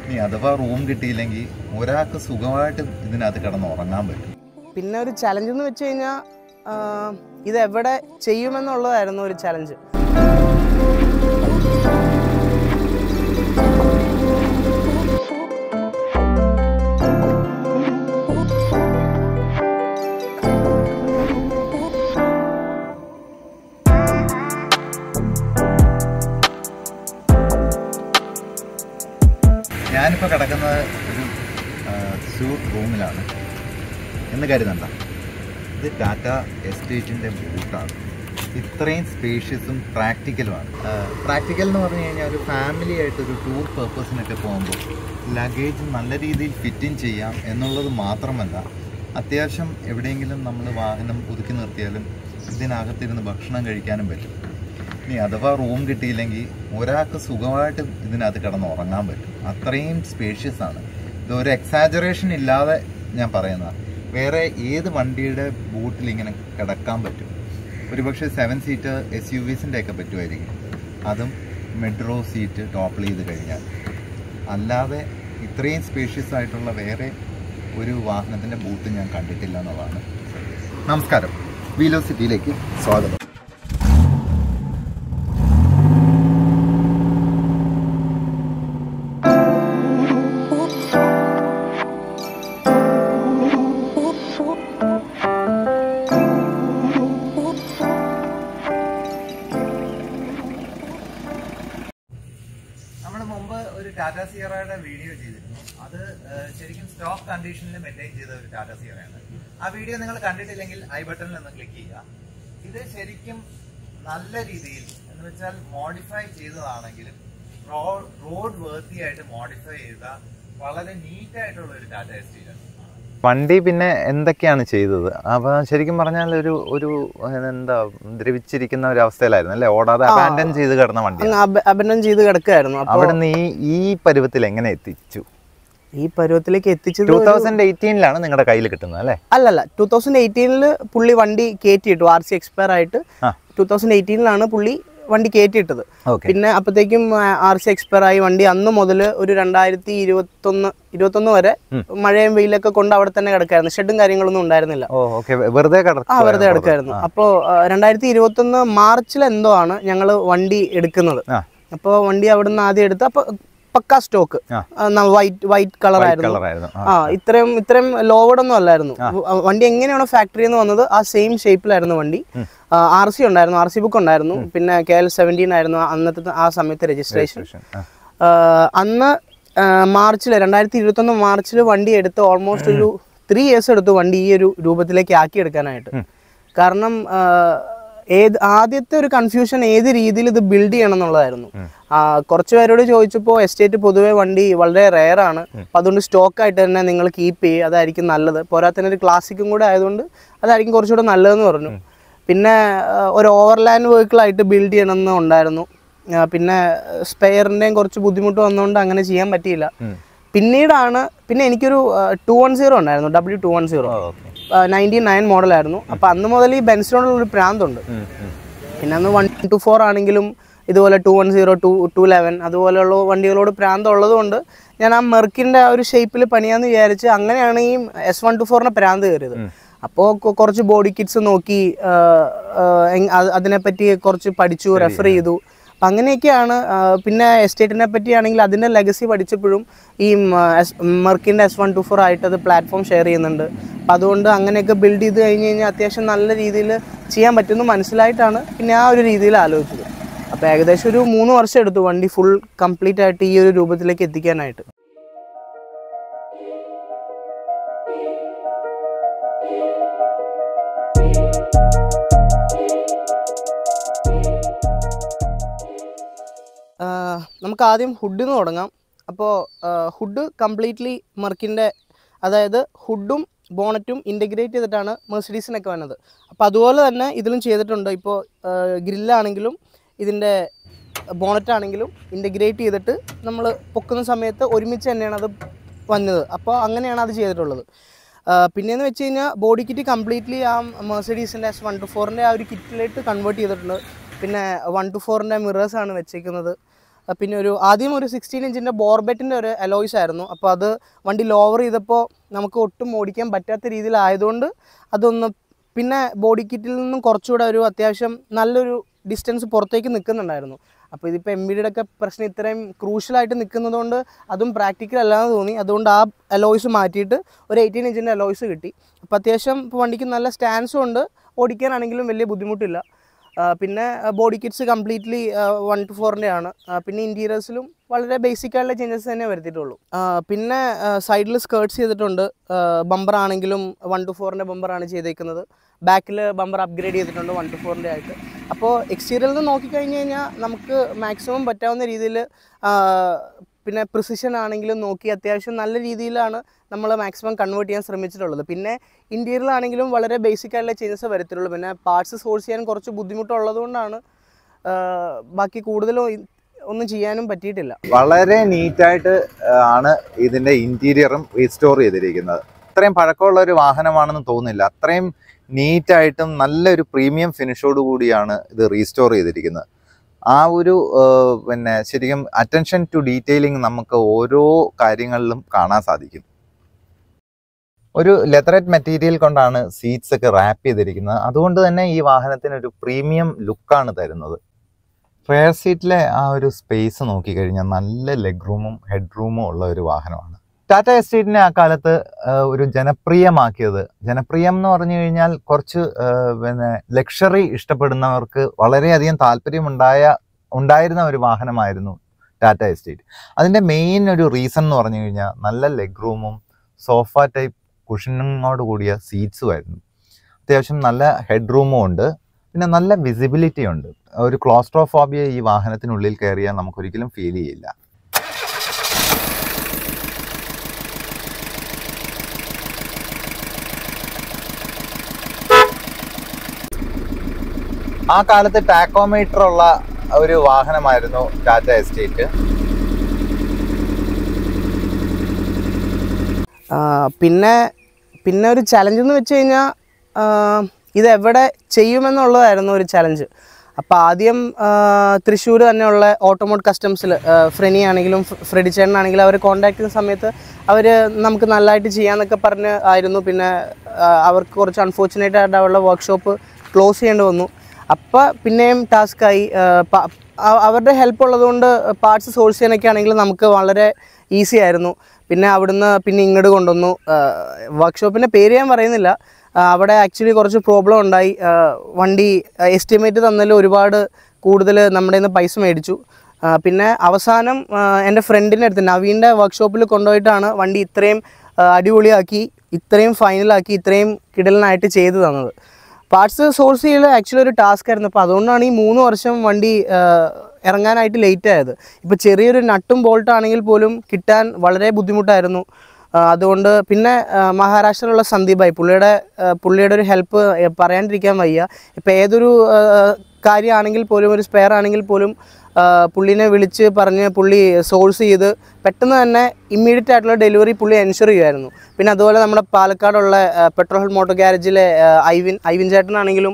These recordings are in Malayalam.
ഇനി അഥവാ റൂം കിട്ടിയില്ലെങ്കിൽ ഒരാൾക്ക് സുഖമായിട്ട് ഇതിനകത്ത് കിടന്ന് ഉറങ്ങാൻ പറ്റും പിന്നെ ഒരു ചലഞ്ച് എന്ന് വെച്ച് കഴിഞ്ഞാൽ ഇത് എവിടെ ചെയ്യുമെന്നുള്ളതായിരുന്നു ഒരു ചലഞ്ച് ഞാനിപ്പോൾ കിടക്കുന്നത് ഒരു സ്യൂട്ട് റൂമിലാണ് എന്ന് കരുതണ്ട ഇത് ടാറ്റ എസ്റ്റേറ്റിൻ്റെ ബൂട്ടാണ് ഇത്രയും സ്പേഷ്യസും പ്രാക്ടിക്കലുമാണ് പ്രാക്ടിക്കൽ എന്ന് പറഞ്ഞു കഴിഞ്ഞാൽ ഒരു ഫാമിലി ആയിട്ട് ഒരു ടൂർ പർപ്പസിനൊക്കെ പോകുമ്പോൾ ലഗേജ് നല്ല രീതിയിൽ ഫിറ്റിങ് ചെയ്യാം എന്നുള്ളത് മാത്രമല്ല അത്യാവശ്യം എവിടെയെങ്കിലും നമ്മൾ വാഹനം ഒതുക്കി നിർത്തിയാലും ഇതിനകത്തിരുന്ന് ഭക്ഷണം കഴിക്കാനും പറ്റും ഇനി അഥവാ റൂം കിട്ടിയില്ലെങ്കിൽ ഒരാൾക്ക് സുഖമായിട്ട് ഇതിനകത്ത് കിടന്ന് ഉറങ്ങാൻ പറ്റും അത്രയും സ്പേഷ്യസ് ആണ് ഇത് ഒരു എക്സാജറേഷൻ ഇല്ലാതെ ഞാൻ പറയുന്ന വേറെ ഏത് വണ്ടിയുടെ ബൂട്ടിൽ ഇങ്ങനെ കിടക്കാൻ പറ്റും ഒരുപക്ഷെ സെവൻ സീറ്റർ എസ് യു വിസിൻ്റെ ഒക്കെ പറ്റുമായിരിക്കും അതും മെട്രോ സീറ്റ് ടോപ്പിൾ ചെയ്ത് കഴിഞ്ഞാൽ അല്ലാതെ ഇത്രയും സ്പേഷ്യസ് ആയിട്ടുള്ള വേറെ ഒരു വാഹനത്തിൻ്റെ ബൂട്ട് ഞാൻ കണ്ടിട്ടില്ല എന്നുള്ളതാണ് നമസ്കാരം വീലോ സിറ്റിയിലേക്ക് സ്വാഗതം നമ്മൾ മുമ്പ് ഒരു ടാറ്റ സിയറയുടെ വീഡിയോ ചെയ്തിരുന്നു അത് ഏഹ്, ശരിക്കും സ്റ്റോക്ക് കണ്ടീഷനിൽ മെയിൻറ്റെയിൻ ചെയ്ത ഒരു ടാറ്റ സിയറയാണ് ആ വീഡിയോ നിങ്ങൾ കണ്ടിട്ടില്ലെങ്കിൽ ഐ ബട്ടണിൽ ഒന്ന് ക്ലിക്ക് ചെയ്യുക ഇത് ശരിക്കും നല്ല രീതിയിൽ എന്ന് വെച്ചാൽ മോഡിഫൈ ചെയ്തതാണെങ്കിലും റോഡ് വേർത്തി ആയിട്ട് മോഡിഫൈ ചെയ്ത വളരെ നീറ്റ് ആയിട്ടുള്ള ഒരു ടാറ്റ എസ്റ്റീലാണ് വണ്ടി പിന്നെ എന്തൊക്കെയാണ് ചെയ്തത് അപ്പൊ ശരിക്കും പറഞ്ഞാൽ ഒരു ഒരു എന്താ ദ്രവിച്ചിരിക്കുന്ന ഒരു അവസ്ഥയിലായിരുന്നു അല്ലേ ഓടാതെ ആ. അബാൻഡൻ ചെയ്ത് കിടന്ന വണ്ടി അങ്ങ് അബ- അഭിനയം ചെയ്ത് കിടക്കുകയായിരുന്നു അപ്പോൾ അവിടെ നിന്ന് ഈ ഈ പരുവത്തിൽ എങ്ങനെ എത്തിച്ചു ഈ പരുവത്തിലേക്ക് എത്തിച്ചത് ടൂ ഒരു- തൗസൻഡ് എയ്റ്റീനിലാണ് നിങ്ങളുടെ കയ്യിൽ കിട്ടുന്നത് അല്ലേ അല്ലല്ല ടൂ തൗസൻഡ് എയ്റ്റീനില് പുള്ളി വണ്ടി കയറ്റിയിട്ടു ആർ സി എക്സ്പയർ ആയിട്ട് ആ. ടൂ തൗസൻഡ് എയ്റ്റീനിലാണ് പുള്ളി വണ്ടി കയറ്റിയിട്ടത് ഓക്കെ പിന്നെ അപ്പോഴത്തേക്കും ആർ സി എക്സ്പയർ ആയി വണ്ടി അന്ന് മുതൽ ഒരു രണ്ടായിരത്തി ഇരുപത്തൊന്ന് ഇരുപത്തൊന്ന് വരെ ഉം. മഴയും വെയിലൊക്കെ കൊണ്ട് അവിടെ തന്നെ കിടക്കായിരുന്നു ഷെഡും കാര്യങ്ങളൊന്നും ഉണ്ടായിരുന്നില്ല ഓ ഓക്കെ വെറുതെ കിടക്കുക ആ വെറുതെ കിടക്കായിരുന്നു അപ്പോൾ രണ്ടായിരത്തി ഇരുപത്തൊന്ന് മാർച്ചിൽ എന്തോ ആണ് ഞങ്ങൾ വണ്ടി എടുക്കുന്നത് ആ. അപ്പോൾ വണ്ടി അവിടുന്ന് ആദ്യം എടുത്ത് അപ്പോൾ പക്ക സ്റ്റോക്ക് ആ. വൈറ്റ് വൈറ്റ് കളർ ആയിരുന്നു കളറായിരുന്നു ആ ഇത്രയും ഇത്രയും ലോവഡ് ഒന്നും അല്ലായിരുന്നു വ- വണ്ടി എങ്ങനെയാണോ ഫാക്ടറിയിൽ നിന്ന് വന്നത് ആ സെയിം ഷേപ്പിലായിരുന്നു വണ്ടി ആർ സി ഉണ്ടായിരുന്നു ആർ സി ബുക്ക് ഉണ്ടായിരുന്നു പിന്നെ കെ എൽ സെവൻറ്റീൻ ആയിരുന്നു അന്നത്തെ ആ സമയത്ത് രജിസ്ട്രേഷൻ അന്ന് മാർച്ചിൽ രണ്ടായിരത്തി ഇരുപത്തൊന്ന് മാർച്ചിൽ വണ്ടി എടുത്ത് ഓൾമോസ്റ്റ് ഒരു ത്രീ ഇയേഴ്സ് എടുത്തു വണ്ടി ഈ ഒരു രൂപത്തിലേക്ക് ആക്കിയെടുക്കാനായിട്ട് കാരണം ആ, ഏത് ആദ്യത്തെ ഒരു കൺഫ്യൂഷൻ ഏത് രീതിയിൽ ഇത് ബിൽഡ് ചെയ്യണം എന്നുള്ളതായിരുന്നു ആ, കുറച്ച് പേരോട് ചോദിച്ചപ്പോൾ എസ്റ്റേറ്റ് പൊതുവേ വണ്ടി വളരെ റെയർ ആണ് അപ്പം അതുകൊണ്ട് സ്റ്റോക്ക് ആയിട്ട് തന്നെ നിങ്ങൾ കീപ്പ് ചെയ്യുക അതായിരിക്കും നല്ലത് പോരാത്തന്നെ ഒരു ക്ലാസിക്കും കൂടെ ആയതുകൊണ്ട് അതായിരിക്കും കുറച്ചുകൂടെ നല്ലതെന്ന് പറഞ്ഞു പിന്നെ ആ, ഒരു ഓവർലാൻഡ് വെഹിക്കിളായിട്ട് ബിൽഡ് ചെയ്യണമെന്ന് ഉണ്ടായിരുന്നു ആ, പിന്നെ സ്പെയറിൻ്റെയും കുറച്ച് ബുദ്ധിമുട്ട് വന്നുകൊണ്ട് അങ്ങനെ ചെയ്യാൻ പറ്റിയില്ല പിന്നീടാണ് പിന്നെ എനിക്കൊരു ടു വൺ സീറോ ഉണ്ടായിരുന്നു W two one zero okay ninety nine മോഡലായിരുന്നു അപ്പം അന്ന് മുതൽ ഈ ബെൻസിനോടുള്ള ഒരു പ്രാന്തുണ്ട് പിന്നെ അന്ന് വൺ ടു ഫോർ ആണെങ്കിലും ഇതുപോലെ two one zero two two eleven അതുപോലെയുള്ള വണ്ടികളോട് പ്രാന്ത് ഉള്ളത് കൊണ്ട് ഞാൻ ആ മെർക്കിൻ്റെ ആ ഒരു ഷേപ്പിൽ പണിയാന്ന് വിചാരിച്ച് അങ്ങനെയാണ് ഈ എസ് വൺ ടു ഫോറിനെ പ്രാന്ത് കയറിയത് അപ്പോൾ കുറച്ച് ബോഡി കിറ്റ്സ് നോക്കി ആ, ആ, എങ്- അത് അതിനെപ്പറ്റി കുറച്ച് പഠിച്ചു റെഫർ ചെയ്തു അപ്പം അങ്ങനെയൊക്കെയാണ് ആ, പിന്നെ എസ്റ്റേറ്റിനെ പറ്റിയാണെങ്കിൽ അതിൻ്റെ ലെഗസി പഠിച്ചപ്പോഴും ഈ മെർക്കിൻ്റെ എസ് വൺ ടു ഫോർ ആയിട്ട് അത് പ്ലാറ്റ്ഫോം ഷെയർ ചെയ്യുന്നുണ്ട് അപ്പം അതുകൊണ്ട് അങ്ങനെയൊക്കെ ബിൽഡ് ചെയ്ത് കഴിഞ്ഞ് കഴിഞ്ഞാൽ അത്യാവശ്യം നല്ല രീതിയിൽ ചെയ്യാൻ പറ്റുമെന്ന് മനസ്സിലായിട്ടാണ് പിന്നെ ആ ഒരു രീതിയിൽ ആലോചിച്ചത് അപ്പോൾ ഏകദേശം ഒരു മൂന്ന് വർഷം എടുത്തു വണ്ടി ഫുൾ കംപ്ലീറ്റ് ആയിട്ട് ഈ ഒരു രൂപത്തിലേക്ക് എത്തിക്കാനായിട്ട് ആഹ് നമുക്ക് ആദ്യം ഹുഡിൽ നിന്ന് തുടങ്ങാം അപ്പോൾ ഹുഡ് കംപ്ലീറ്റ്ലി മർക്കിൻ്റെ അതായത് ഹുഡും ബോണറ്റും ഇൻ്റഗ്രേറ്റ് ചെയ്തിട്ടാണ് മെഴ്സിഡീസിനൊക്കെ വന്നത് അപ്പോൾ അതുപോലെ തന്നെ ഇതിലും ചെയ്തിട്ടുണ്ട് ഇപ്പോൾ ഗ്രില്ലാണെങ്കിലും ഇതിൻ്റെ ബോണറ്റ് ആണെങ്കിലും ഇൻ്റഗ്രേറ്റ് ചെയ്തിട്ട് നമ്മൾ പൊക്കുന്ന സമയത്ത് ഒരുമിച്ച് തന്നെയാണ് അത് വന്നത് അപ്പോൾ അങ്ങനെയാണ് അത് ചെയ്തിട്ടുള്ളത് ആ, പിന്നെയെന്ന് വെച്ച് കഴിഞ്ഞാൽ ബോഡി കിറ്റ് കംപ്ലീറ്റ്ലി ആ മെഴ്സഡീസിൻ്റെ എസ് വൺ ടു ഫോറിൻ്റെ ആ ഒരു കിറ്റിലേക്ക് കൺവേർട്ട് ചെയ്തിട്ടുണ്ട് പിന്നെ വൺ ടു ഫോറിൻ്റെ മിറേഴ്സാണ് വെച്ചേക്കുന്നത് ആ, പിന്നെ ഒരു ആദ്യം ഒരു സിക്സ്റ്റീൻ ഇഞ്ചിൻ്റെ ബോർബെറ്റിൻ്റെ ഒരു അലോയ്സ് ആയിരുന്നു അപ്പോൾ അത് വണ്ടി ലോവർ ചെയ്തപ്പോൾ നമുക്ക് ഒട്ടും ഓടിക്കാൻ പറ്റാത്ത രീതിയിലായതുകൊണ്ട് അതൊന്ന് പിന്നെ ബോഡി കിറ്റിൽ നിന്നും കുറച്ചുകൂടെ ഒരു അത്യാവശ്യം നല്ലൊരു ഡിസ്റ്റൻസ് പുറത്തേക്ക് നിൽക്കുന്നുണ്ടായിരുന്നു അപ്പോൾ ഇതിപ്പോൾ എം ബിയുടെ ഒക്കെ പ്രശ്നം ഇത്രയും ക്രൂഷ്യലായിട്ട് നിൽക്കുന്നതുകൊണ്ട് അതും പ്രാക്ടിക്കൽ അല്ലാന്ന് തോന്നി അതുകൊണ്ട് ആ അലോയ്സ് മാറ്റിയിട്ട് ഒരു എയ്റ്റീൻ ഇഞ്ചിൻ്റെ അലോയ്സ് കിട്ടി അപ്പോൾ അത്യാവശ്യം ഇപ്പോൾ വണ്ടിക്ക് നല്ല സ്റ്റാൻസും ഉണ്ട് ഓടിക്കാനാണെങ്കിലും വലിയ ബുദ്ധിമുട്ടില്ല ആ, പിന്നെ body kits completely one two ഫോറിൻ്റെ ആണ് ആ, പിന്നെ ഇൻറ്റീരിയേഴ്സിലും വളരെ ബേസിക് ആയിട്ടുള്ള ചേഞ്ചസ് തന്നെ വരുത്തിയിട്ടുള്ളൂ ആ, പിന്നെ സൈഡിൽ സ്കേർട്സ് ചെയ്തിട്ടുണ്ട് ബമ്പർ ആണെങ്കിലും വൺ ടു ഫോറിൻ്റെ ബമ്പറാണ് ചെയ്തേക്കുന്നത് ബാക്കിൽ ബമ്പർ അപ്ഗ്രേഡ് ചെയ്തിട്ടുണ്ട് വൺ ടു ഫോറിൻ്റെ ആയിട്ട് അപ്പോൾ എക്സ്റ്റീരിയറിൽ നിന്ന് നോക്കിക്കഴിഞ്ഞ് കഴിഞ്ഞാൽ നമുക്ക് മാക്സിമം പറ്റാവുന്ന രീതിയിൽ പിന്നെ പ്രിസിഷൻ ആണെങ്കിലും നോക്കി അത്യാവശ്യം നല്ല രീതിയിലാണ് നമ്മൾ മാക്സിമം കൺവേർട്ട് ചെയ്യാൻ ശ്രമിച്ചിട്ടുള്ളത് പിന്നെ ഇൻറ്റീരിയറിലാണെങ്കിലും വളരെ ബേസിക് ആയിട്ടുള്ള ചേഞ്ചസ് വരത്തുള്ളൂ പിന്നെ പാർട്സ് സോഴ്സ് ചെയ്യാൻ കുറച്ച് ബുദ്ധിമുട്ടുള്ളത് കൊണ്ടാണ് ബാക്കി കൂടുതലും ഇ- ഒന്നും ചെയ്യാനും പറ്റിയിട്ടില്ല വളരെ നീറ്റായിട്ട് ആണ് ഇതിന്റെ ഇന്റീരിയറും റീസ്റ്റോർ ചെയ്തിരിക്കുന്നത് അത്രയും പഴക്കമുള്ള ഒരു വാഹനമാണെന്ന് തോന്നുന്നില്ല അത്രയും നീറ്റായിട്ടും നല്ലൊരു പ്രീമിയം ഫിനിഷോട് കൂടിയാണ് ഇത് റീസ്റ്റോർ ചെയ്തിരിക്കുന്നത് ആ ഒരു ആ, പിന്നെ ശരിക്കും അറ്റൻഷൻ ടു ഡീറ്റെയിലിംഗ് നമുക്ക് ഓരോ കാര്യങ്ങളിലും കാണാൻ സാധിക്കും ഒരു ലെതറേറ്റ് മെറ്റീരിയൽ കൊണ്ടാണ് സീറ്റ്സ് ഒക്കെ റാപ്പ് ചെയ്തിരിക്കുന്നത് അതുകൊണ്ട് തന്നെ ഈ വാഹനത്തിന് ഒരു പ്രീമിയം ലുക്കാണ് തരുന്നത് റെയർ സീറ്റിലെ ആ ഒരു സ്പേസ് നോക്കിക്കഴിഞ്ഞാൽ നല്ല ലെഗ് റൂമും ഹെഡ് റൂമും ഉള്ള ഒരു വാഹനമാണ് ടാറ്റ എസ്റ്റേറ്റിനെ ആ കാലത്ത് ആ, ഒരു ജനപ്രിയമാക്കിയത് ജനപ്രിയം എന്ന് പറഞ്ഞു കഴിഞ്ഞാൽ കുറച്ച് ആ, പിന്നെ ലക്ഷറി ഇഷ്ടപ്പെടുന്നവർക്ക് വളരെയധികം താല്പര്യമുണ്ടായ ഉണ്ടായിരുന്ന ഒരു വാഹനമായിരുന്നു ടാറ്റ എസ്റ്റേറ്റ് അതിൻ്റെ മെയിൻ ഒരു റീസൺ എന്ന് പറഞ്ഞു കഴിഞ്ഞാൽ നല്ല ലെഗ് റൂമും സോഫ ടൈപ്പ് കുഷനിങ്ങോട് കൂടിയ സീറ്റ്സും ആയിരുന്നു അത്യാവശ്യം നല്ല ഹെഡ് റൂമും ഉണ്ട് പിന്നെ നല്ല വിസിബിലിറ്റി ഉണ്ട് ഒരു ക്ലോസ്ട്രോഫോബിയ ഈ വാഹനത്തിനുള്ളിൽ കയറിയാൽ നമുക്കൊരിക്കലും ഫീൽ ചെയ്യില്ല ആ കാലത്ത് ടാക്കോമീറ്റർ ഉള്ള ഒരു വാഹനമായിരുന്നു ടാറ്റ എസ്റ്റേറ്റ് ആ, പിന്നെ പിന്നെ ഒരു ചലഞ്ച് എന്ന് വെച്ച് കഴിഞ്ഞാൽ ഇത് എവിടെ ചെയ്യുമെന്നുള്ളതായിരുന്നു ഒരു ചലഞ്ച് അപ്പോൾ ആദ്യം തൃശ്ശൂർ തന്നെയുള്ള ഓട്ടോമോട്ട് കസ്റ്റംസിൽ ഫ്രെനി ആണെങ്കിലും ഫ്ര- ഫ്രെഡി ചേട്ടനാണെങ്കിലും അവർ കോൺടാക്ട് ചെയ്യുന്ന സമയത്ത് അവർ നമുക്ക് നല്ലതായിട്ട് ചെയ്യാമെന്നൊക്കെ പറഞ്ഞ് ആയിരുന്നു പിന്നെ ആ, അവർക്ക് കുറച്ച് അൺഫോർച്ചുനേറ്റ് ആയിട്ട് അവരുടെ വർക്ക്ഷോപ്പ് ക്ലോസ് ചെയ്യേണ്ടി വന്നു അപ്പോൾ പിന്നെയും ടാസ്ക്കായി അവരുടെ ഹെൽപ്പ് ഉള്ളതുകൊണ്ട് പാർട്സ് സോഴ്സ് ചെയ്യാനൊക്കെ ആണെങ്കിൽ നമുക്ക് വളരെ ഈസി ആയിരുന്നു പിന്നെ അവിടുന്ന് പിന്നെ ഇങ്ങോട്ട് കൊണ്ടുവന്നു വർക്ക്ഷോപ്പിൻ്റെ പേര് ഞാൻ പറയുന്നില്ല ആ, അവിടെ ആക്ച്വലി കുറച്ച് പ്രോബ്ലം ഉണ്ടായി ആ, വണ്ടി എസ്റ്റിമേറ്റ് തന്നതിൽ ഒരുപാട് കൂടുതൽ നമ്മുടെ നിന്ന് പൈസ മേടിച്ചു ആ, പിന്നെ അവസാനം ആ, എൻ്റെ ഫ്രണ്ടിൻ്റെ അടുത്ത് നവീൻ്റെ വർക്ക്ഷോപ്പിൽ കൊണ്ടുപോയിട്ടാണ് വണ്ടി ഇത്രയും ആ, അടിപൊളിയാക്കി ഇത്രയും ഫൈനലാക്കി ഇത്രയും കിടലിനായിട്ട് ചെയ്തു തന്നത് പാർട്സ് സോഴ്സ് ചെയ്യൽ ആക്ച്വലി ഒരു ടാസ്ക് ആയിരുന്നു അപ്പോൾ അതുകൊണ്ടാണ് ഈ മൂന്ന് വർഷം വണ്ടി ആ, ഇറങ്ങാനായിട്ട് ലേറ്റ് ആയത് ഇപ്പോൾ ചെറിയൊരു നട്ടും ബോൾട്ട് ആണെങ്കിൽ പോലും കിട്ടാൻ വളരെ ബുദ്ധിമുട്ടായിരുന്നു ആ, അതുകൊണ്ട് പിന്നെ ആ, മഹാരാഷ്ട്രയിലുള്ള സന്ദീപായി പുള്ളിയുടെ ആ, പുള്ളിയുടെ ഒരു ഹെൽപ്പ് പറയാണ്ടിരിക്കാൻ വയ്യ ഇപ്പോൾ ഏതൊരു ആ, കാര്യമാണെങ്കിൽ പോലും ഒരു സ്പെയർ ആണെങ്കിൽ പോലും ആ, പുള്ളിനെ വിളിച്ച് പറഞ്ഞ് പുള്ളി സോഴ്സ് ചെയ്ത് പെട്ടെന്ന് തന്നെ ഇമ്മീഡിയറ്റ് ആയിട്ടുള്ള ഡെലിവറി പുള്ളി എൻഷുർ ചെയ്യുമായിരുന്നു പിന്നെ അതുപോലെ നമ്മുടെ പാലക്കാടുള്ള പെട്രോൾ മോട്ടോർ ഗ്യാരേജിലെ ആ, ഐവിൻ ഐവിൻ ചേട്ടനാണെങ്കിലും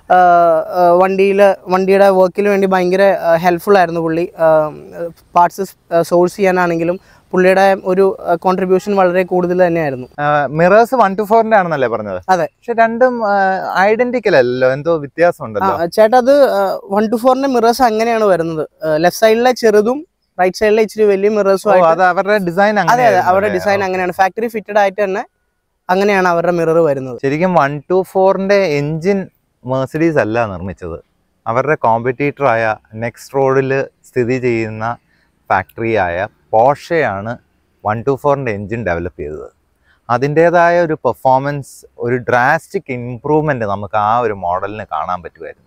വണ്ടിയിൽ വണ്ടിയുടെ വർക്കിന് വേണ്ടി ഭയങ്കര ഹെൽപ്ഫുൾ ആയിരുന്നു പുള്ളി പാർട്സ് സോഴ്സ് ചെയ്യാനാണെങ്കിലും പുള്ളിയുടെ ഒരു കോൺട്രിബ്യൂഷൻ വളരെ കൂടുതൽ തന്നെയായിരുന്നു മിറേഴ്സ് വൺ ടു ഫോറിന്റെ ആണെന്നല്ലേ പറഞ്ഞത് അതെ. പക്ഷെ രണ്ടും ഐഡന്റിക്കൽ അല്ലല്ലോ എന്തോ വ്യത്യാസം ആ, ഉണ്ടല്ലോ ചേട്ടാ അത് വൺ ടു ഫോറിന്റെ മിറേഴ്സ് അങ്ങനെയാണ് വരുന്നത് ലെഫ്റ്റ് സൈഡിലെ ചെറുതും റൈറ്റ് സൈഡിലെ ഇച്ചിരി വലിയ മിറേഴ്സും ഓ, ആയിട്ട് അത് അവരുടെ ഡിസൈൻ അതെ അതെ അവരുടെ ഡിസൈൻ അങ്ങനെയാണ് ഫാക്ടറി ഫിറ്റഡ് ആയിട്ട് തന്നെ അങ്ങനെയാണ് അവരുടെ മിറർ വരുന്നത് ശരിക്കും വൺ ടു ഫോറിന്റെ എഞ്ചിൻ മേഴ്സിഡീസ് അല്ല നിർമ്മിച്ചത് അവരുടെ കോമ്പറ്റീറ്റർ ആയ നെക്സ്റ്റ് റോഡിൽ സ്ഥിതി ചെയ്യുന്ന ഫാക്ടറിയായ പോഷയാണ് വൺ ടു ഫോറിൻ്റെ എൻജിൻ ഡെവലപ്പ് ചെയ്തത് അതിൻ്റേതായ ഒരു പെർഫോമൻസ് ഒരു ഡ്രാസ്റ്റിക് ഇംപ്രൂവ്മെൻ്റ് നമുക്ക് ആ ഒരു മോഡലിന് കാണാൻ പറ്റുമായിരുന്നു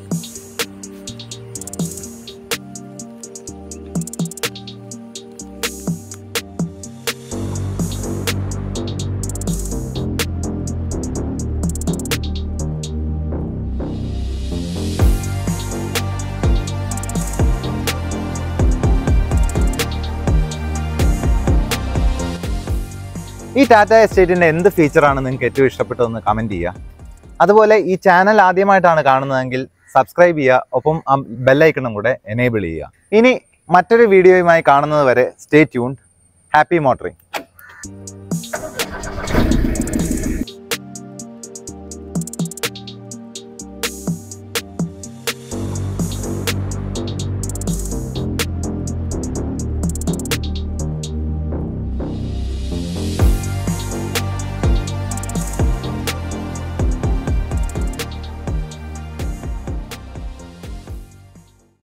ഈ ടാറ്റ എസ്റ്റേറ്റിൻ്റെ എന്ത് ഫീച്ചറാണ് നിങ്ങൾക്ക് ഏറ്റവും ഇഷ്ടപ്പെട്ടതെന്ന് കമൻറ്റ് ചെയ്യുക അതുപോലെ ഈ ചാനൽ ആദ്യമായിട്ടാണ് കാണുന്നതെങ്കിൽ സബ്സ്ക്രൈബ് ചെയ്യുക ഒപ്പം ആ ബെല്ലൈക്കണും കൂടെ എനേബിൾ ചെയ്യുക ഇനി മറ്റൊരു വീഡിയോയുമായി കാണുന്നത് വരെ സ്റ്റേ ട്യൂൺ ഹാപ്പി മോട്ടറിങ്